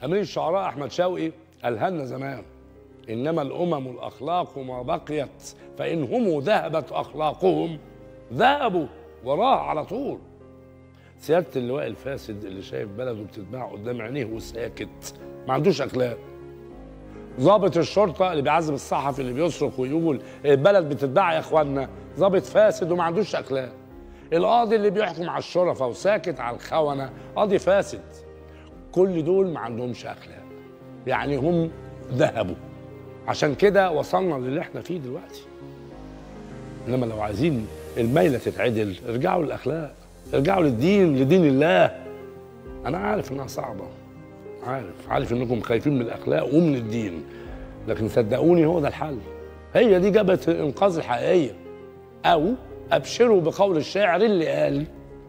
امير الشعراء احمد شوقي قالها لنا زمان انما الامم الاخلاق ما بقيت فان هم ذهبت اخلاقهم ذهبوا وراها على طول سياده اللواء الفاسد اللي شايف بلده بتتباع قدام عينيه وساكت ما عندوش اخلاق ضابط الشرطه اللي بيعذب الصحفي اللي بيصرخ ويقول البلد بتتباع يا اخوانا ضابط فاسد وما عندوش اخلاق القاضي اللي بيحكم على الشرفاء وساكت على الخونه قاضي فاسد كل دول ما عندهمش اخلاق يعني هم ذهبوا عشان كده وصلنا للي احنا فيه دلوقتي انما لو عايزين الميله تتعدل ارجعوا للاخلاق ارجعوا للدين لدين الله انا عارف انها صعبه عارف عارف انكم خايفين من الاخلاق ومن الدين لكن صدقوني هو ده الحل هي دي جبهه الانقاذ الحقيقيه او ابشروا بقول الشاعر اللي قال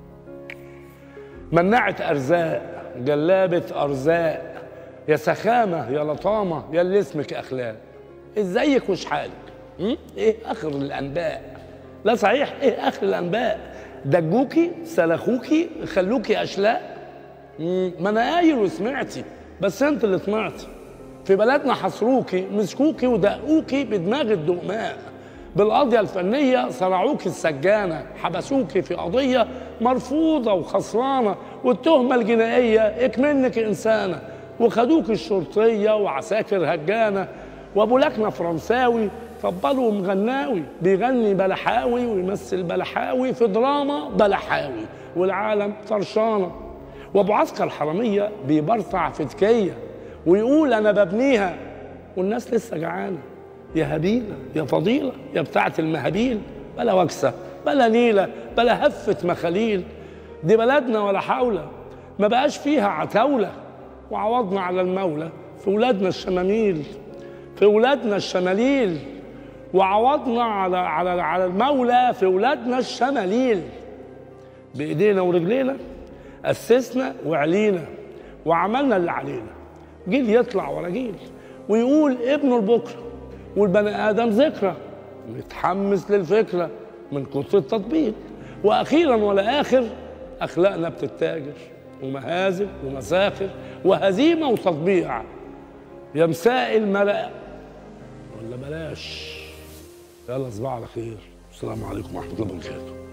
منعت ارزاق جلابه ارزاق يا سخامه يا لطامه يا اللي اسمك اخلاق ازيك وش حالك م? ايه اخر الانباء لا صحيح ايه اخر الانباء دجوكي سلخوكي خلوكي اشلاء مم، ما انا قايل وسمعتي بس انت اللي طمعتي في بلدنا حصروكي مسكوكي ودقوكي بدماغ الدقماء بالقضية الفنية صرعوكي السجانة حبسوكي في قضية مرفوضة وخسرانة والتهمة الجنائية اكمنك إنسانة وخدوك الشرطية وعساكر هجانة وأبو لكنة فرنساوي فضلوا مغناوي بيغني بلحاوي ويمثل بلحاوي في دراما بلحاوي والعالم طرشانه وابو عسكر الحراميه بيبرطع في تكيه ويقول انا ببنيها والناس لسه جعانه يا هبيله يا فضيله يا بتاعه المهابيل بلا وكسه بلا نيله بلا هفه مخاليل دي بلدنا ولا حوله ما بقاش فيها عتاوله وعوضنا على المولى في ولادنا الشماميل في ولادنا الشماليل وعوضنا على على على المولى في ولادنا الشماليل بايدينا ورجلينا اسسنا وعلينا وعملنا اللي علينا جيل يطلع ورا جيل ويقول ابنه لبكره والبني ادم ذكرى نتحمس للفكره من كتر التطبيق واخيرا ولا اخر اخلاقنا بتتاجر ومهازل ومساخر وهزيمه وتطبيع يا مسائل ملأ ولا بلاش يلا صباح على خير السلام عليكم ورحمه الله وبركاته